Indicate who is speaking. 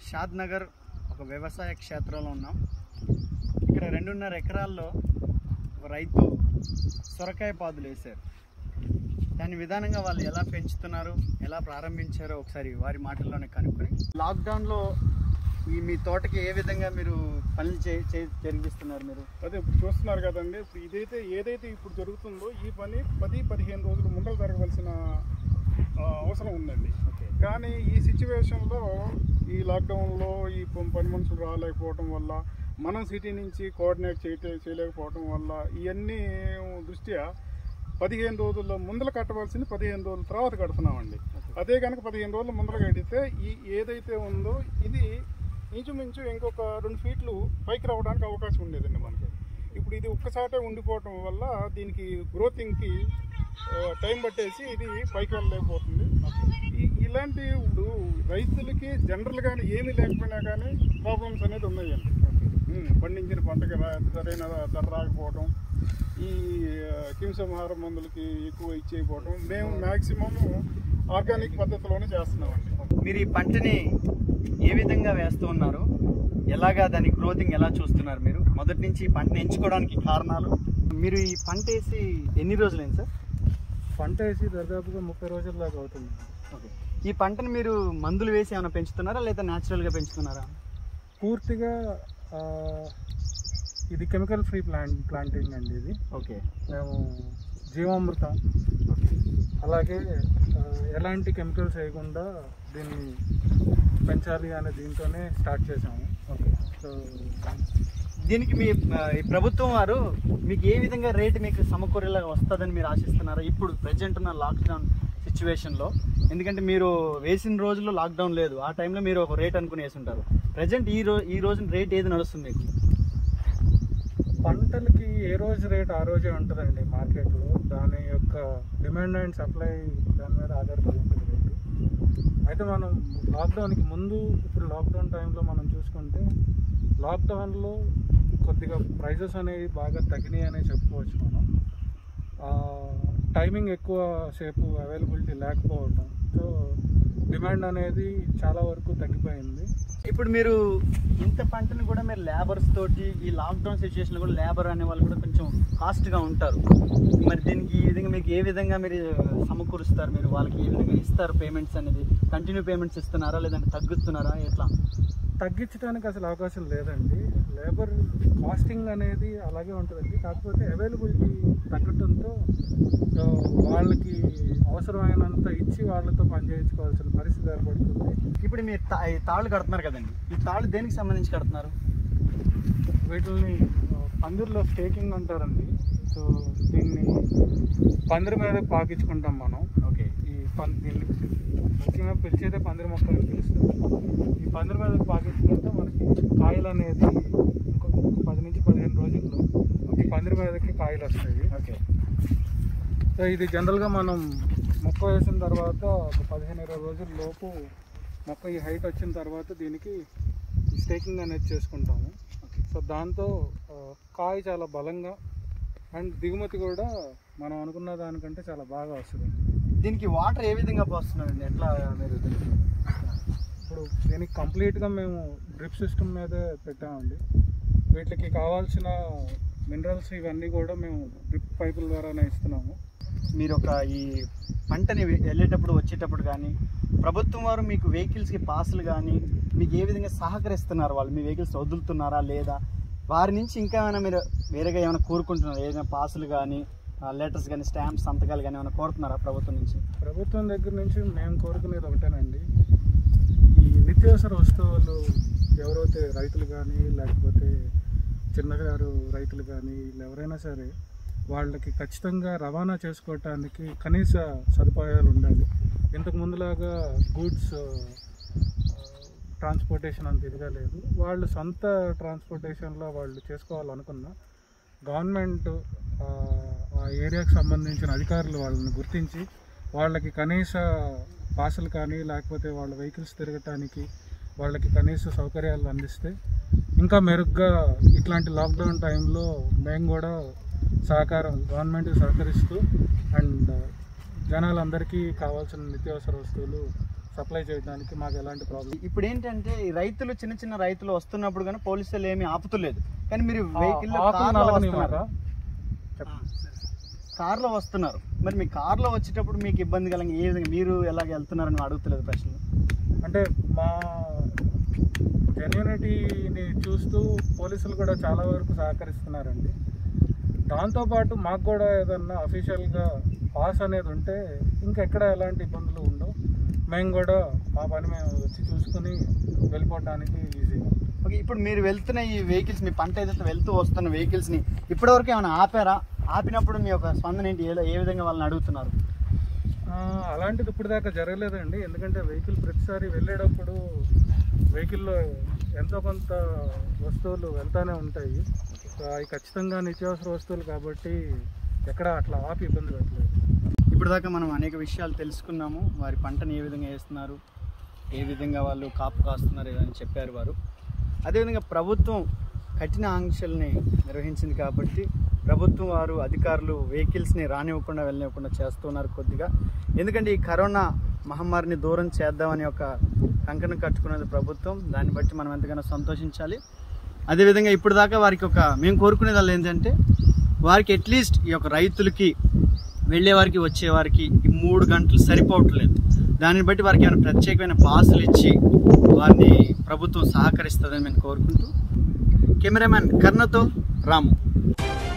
Speaker 1: షాద్ నగర్ ఒక వ్యవసాయ క్షేత్రంలో ఉన్నాం ఇక్కడ రెండున్నర ఎకరాల్లో ఒక రైతు సొరకాయ పాదులు వేశారు దాని విధానంగా వాళ్ళు ఎలా పెంచుతున్నారు ఎలా ప్రారంభించారో ఒకసారి వారి మాటల్లోనే కనుక్కొని లాక్డౌన్లో ఈ మీ తోటకి ఏ విధంగా మీరు పనులు చే చే- జరిగిస్తున్నారు మీరు
Speaker 2: అదే ఇప్పుడు చూస్తున్నారు కదండి ఇప్పుడు ఇదైతే ఏదైతే ఇప్పుడు జరుగుతుందో ఈ పని పది పదిహేను రోజులు ముందర జరగవలసిన ఆ, అవసరం ఉందండి
Speaker 1: ఓకే
Speaker 2: కానీ ఈ సిచ్యువేషన్లో ఈ లాక్డౌన్లో ఈ ప- పని మనుషులు రాలేకపోవడం వల్ల మనం సిటీ నుంచి కోఆర్డినేట్ చేయటే చేయలేకపోవడం వల్ల ఇవన్నీ దృష్ట్యా పదిహేను రోజుల్లో ముందర కట్టవలసింది పదిహేను రోజుల తర్వాత కడుతున్నామండి అదే కనుక పదిహేను రోజుల ముందర కడితే ఈ ఏదైతే ఉందో ఇది ఇంచుమించు ఇంకొక రెండు ఫీట్లు పైకి రావడానికి అవకాశం ఉండేదండి మనకి ఇప్పుడు ఇది ఒక్కసాటే ఉండిపోవటం వల్ల దీనికి గ్రోతింగ్కి టైం పట్టేసి ఇది పైకి వెళ్ళలేకపోతుంది ఈ- ఇలాంటి ఇప్పుడు రైతులకి జనరల్గానే ఏమీ లేకపోయినా కానీ ప్రాబ్లమ్స్ అనేది ఉన్నాయండి ఉమ్, పండించిన పంటకి రా- సరైన ధర రాకపోవడం ఈ ఆ, కింసంహార మందులకి ఎక్కువ ఇచ్చేయకపోవడం మేము మ్యాక్సిమం ఆర్గానిక్ పద్ధతిలోనే చేస్తున్నామండి
Speaker 1: మీరు ఈ పంటని ఏ విధంగా వేస్తూ ఉన్నారు ఎలాగా దాని గ్రోతింగ్ ఎలా చూస్తున్నారు మీరు మొదటి నుంచి ఈ పంటని ఎంచుకోవడానికి కారణాలు మీరు ఈ పంట వేసి ఎన్ని రోజులైంది సార్
Speaker 3: పంట వేసి దాదాపుగా ముప్పై రోజుల దాకా అవుతుంది
Speaker 1: ఓకే ఈ పంటను మీరు మందులు వేసి ఏమైనా పెంచుతున్నారా లేదా న్యాచురల్గా పెంచుతున్నారా
Speaker 3: పూర్తిగా ఆ, ఇది కెమికల్ ఫ్రీ ప్లాంట్ ప్లాంటింగ్ అండి ఇది
Speaker 1: ఓకే
Speaker 3: మేము జీవామృతం అలాగే ఆ, ఎలాంటి కెమికల్స్ వేయకుండా దీన్ని పెంచాలి అనే దీంతోనే స్టార్ట్ చేసాము
Speaker 1: ఓకే
Speaker 3: సో
Speaker 1: దీనికి మీ ఆ, ఈ ప్రభుత్వం వారు మీకు ఏ విధంగా రేటు మీకు సమకూరేలాగా వస్తుందని మీరు ఆశిస్తున్నారా ఇప్పుడు ప్రజెంట్ ఉన్న లాక్డౌన్ సిచ్యువేషన్లో ఎందుకంటే మీరు వేసిన రోజుల్లో లాక్డౌన్ లేదు ఆ టైంలో మీరు ఒక రేట్ అనుకుని వేసి ఉంటారు ప్రజెంట్ ఈ రోజు ఈ రోజున రేట్ ఏది నడుస్తుంది మీకు
Speaker 3: పంటలకి ఏ రోజు రేట్ ఆ రోజే ఉంటుందండి మార్కెట్లో దాని యొక్క డిమాండ్ అండ్ సప్లై దాని మీద ఆధారపడి ఉంటుంది రేటు అయితే మనం లాక్డౌన్కి ముందు ఇప్పుడు లాక్డౌన్ టైంలో మనం చూసుకుంటే లాక్డౌన్లో కొద్దిగా ప్రైజెస్ అనేవి బాగా తగ్గినాయి అనే చెప్పుకోవచ్చు మనం టైమింగ్ ఎక్కువ సేపు అవైలబిలిటీ లేకపోవటం సో డిమాండ్ అనేది చాలా వరకు తగ్గిపోయింది
Speaker 1: ఇప్పుడు మీరు ఇంత పంటను కూడా మీరు లేబర్స్ తోటి ఈ లాక్డౌన్ సిచ్యువేషన్లో కూడా లేబర్ అనే వాళ్ళు కూడా కొంచెం కాస్ట్గా ఉంటారు మరి దీనికి ఈ విధంగా మీకు ఏ విధంగా మీరు సమకూరుస్తారు మీరు వాళ్ళకి ఏ విధంగా ఇస్తారు పేమెంట్స్ అనేది కంటిన్యూ పేమెంట్స్ ఇస్తున్నారా లేదంటే తగ్గిస్తున్నారా ఎట్లా
Speaker 3: తగ్గించడానికి అసలు అవకాశం లేదండి లేబర్ కాస్టింగ్ అనేది అలాగే ఉంటుందండి కాకపోతే అవైలబిలిటీ తగ్గటంతో సో వాళ్ళకి అవసరమైనంత ఇచ్చి వాళ్ళతో పని చేయించుకోవాల్సిన పరిస్థితి ఏర్పడుతుంది
Speaker 1: ఇప్పుడు మీరు తా- ఈ తాళ్ళు కడుతున్నారు కదండి ఈ తాళ్ళు దేనికి సంబంధించి కడుతున్నారు
Speaker 3: వీటిని ఆ, పందిరిలో స్టేకింగ్ అంటారండి సో దీన్ని పందిరి మీద పాకించుకుంటాం మనం
Speaker 1: ఓకే
Speaker 3: ఈ పం దీన్ని ముఖ్యంగా పిలిచేదే పందిరి మొక్కలు అని పిలుస్తారు ఈ పందిరి మీద పాకించుకుంటే మనకి కాయలు అనేది ఇంకో ఇంకో పది నుంచి పదిహేను రోజుల్లో ఈ పందిరి మీదకి కాయలు వస్తాయి
Speaker 1: ఓకే
Speaker 3: సో ఇది జనరల్గా మనం మొక్క వేసిన తర్వాత ఒక పదిహేను ఇరవై రోజుల లోపు మొక్క ఈ హైట్ వచ్చిన తర్వాత దీనికి స్టేకింగ్ అనేది చేసుకుంటాము సో దాంతో ఆ, కాయ చాలా బలంగా అండ్ దిగుమతి కూడా మనం అనుకున్న దానికంటే చాలా బాగా వస్తుంది
Speaker 1: దీనికి వాటర్ ఏ విధంగా పోస్తున్నారండి ఎట్లా మీరు దీనికి
Speaker 3: ఇప్పుడు దీనికి కంప్లీట్గా మేము డ్రిప్ సిస్టమ్ మీదే పెట్టామండి వీటికి కావాల్సిన మినరల్స్ ఇవన్నీ కూడా మేము డ్రిప్ పైపుల ద్వారానే ఇస్తున్నాము
Speaker 1: మీరు ఒక ఈ పంటని వె- వెళ్ళేటప్పుడు వచ్చేటప్పుడు కానీ ప్రభుత్వం వారు మీకు వెహికల్స్కి పాసులు కానీ మీకు ఏ విధంగా సహకరిస్తున్నారు వాళ్ళు మీ వెహికల్స్ వదులుతున్నారా లేదా వారి నుంచి ఇంకా ఏమైనా మీరు వేరేగా ఏమైనా కోరుకుంటున్నారా ఏదైనా పాసులు కానీ లెటర్స్ కానీ స్టాంప్స్ సంతకాలు కానీ ఏమైనా కోరుతున్నారా ప్రభుత్వం నుంచి
Speaker 3: ప్రభుత్వం దగ్గర నుంచి మేము కోరుకునేది ఒకటేనండి ఈ నిత్యావసర వస్తువులు ఎవరైతే రైతులు కానీ లేకపోతే చిన్నగారు రైతులు కానీ వీళ్ళు ఎవరైనా సరే వాళ్ళకి ఖచ్చితంగా రవాణా చేసుకోవటానికి కనీస సదుపాయాలు ఉండాలి ఇంతకు ముందులాగా గూడ్స్ ట్రాన్స్పోర్టేషన్ అంత ఇదిగా లేదు వాళ్ళు సొంత ట్రాన్స్పోర్టేషన్లో వాళ్ళు చేసుకోవాలనుకున్నా గవర్నమెంట్ ఆ, ఆ ఏరియాకి సంబంధించిన అధికారులు వాళ్ళని గుర్తించి వాళ్ళకి కనీస పాసులు కానీ లేకపోతే వాళ్ళ వెహికల్స్ తిరగటానికి వాళ్ళకి కనీస సౌకర్యాలు అందిస్తే ఇంకా మెరుగ్గా ఇట్లాంటి లాక్డౌన్ టైంలో మేము కూడా సహకారం గవర్నమెంట్కి సహకరిస్తూ అండ్ జనాలందరికీ కావాల్సిన నిత్యావసర వస్తువులు సప్లై చేయడానికి మాకు ఎలాంటి ప్రాబ్లం
Speaker 1: ఇప్పుడు ఏంటంటే ఈ రైతులు చిన్న చిన్న రైతులు వస్తున్నప్పుడు కానీ పోలీసులు ఏమీ ఆపుతులేదు కానీ మీరు వెహికల్ కార్లో వస్తున్నారు కార్లో వస్తున్నారు మరి మీ కార్లో వచ్చేటప్పుడు మీకు ఇబ్బంది కలంగా ఏ విధంగా మీరు ఎలాగ వెళ్తున్నారని అడుగుతలేదు ప్రశ్నలు
Speaker 3: అంటే మా జెన్యూనిటీని చూస్తూ పోలీసులు కూడా చాలా వరకు సహకరిస్తున్నారండి దాంతోపాటు మాకు కూడా ఏదన్నా అఫీషియల్గా పాస్ అనేది ఉంటే ఇంకెక్కడ ఎలాంటి ఇబ్బందులు ఉండవు మేము కూడా మా పని మేము వచ్చి చూసుకుని వెళ్ళిపోవడానికి ఈజీగా
Speaker 1: ఓకే ఇప్పుడు మీరు వెళ్తున్న ఈ వెహికల్స్ మీ పంట ఏదైతే వెళ్తూ వస్తున్న వెహికల్స్ని ఇప్పటివరకు ఏమైనా ఆపారా ఆపినప్పుడు మీ యొక్క స్పందన ఏంటి ఏ ఏ విధంగా వాళ్ళని అడుగుతున్నారు
Speaker 3: ఆ, అలాంటిది ఇప్పుడు దాకా జరగలేదండి ఎందుకంటే వెహికల్ ప్రతిసారి వెళ్ళేటప్పుడు వెహికల్లో ఎంతో కొంత వస్తువులు వెళ్తానే ఉంటాయి సో అవి ఖచ్చితంగా నిత్యావసర వస్తువులు కాబట్టి ఎక్కడ అట్లా ఆపి ఇబ్బంది పెట్టలేదు
Speaker 1: ఇప్పుడు దాకా మనం అనేక విషయాలు తెలుసుకున్నాము వారి పంటను ఏ విధంగా వేస్తున్నారు ఏ విధంగా వాళ్ళు కాపు కాస్తున్నారు అని చెప్పారు వారు అదేవిధంగా ప్రభుత్వం కఠిన ఆంక్షల్ని నిర్వహించింది కాబట్టి ప్రభుత్వం వారు అధికారులు వెహికల్స్ని రానివ్వకుండా వెళ్ళనివ్వకుండా చేస్తున్నారు కొద్దిగా ఎందుకంటే ఈ కరోనా మహమ్మారిని దూరం చేద్దామని ఒక కంకణం కట్టుకున్నది ప్రభుత్వం దాన్ని బట్టి మనం ఎంతగానో సంతోషించాలి అదేవిధంగా ఇప్పుడు దాకా వారికి ఒక మేము కోరుకునేది వాళ్ళు ఏంటంటే వారికి అట్లీస్ట్ ఈ యొక్క రైతులకి వెళ్ళే వారికి వచ్చే వారికి ఈ మూడు గంటలు సరిపోవట్లేదు దాన్ని బట్టి వారికి ఏమైనా ప్రత్యేకమైన పాసులు ఇచ్చి వారిని ప్రభుత్వం సహకరిస్తుందని మేము కోరుకుంటూ కెమెరామ్యాన్ కర్ణతో రాము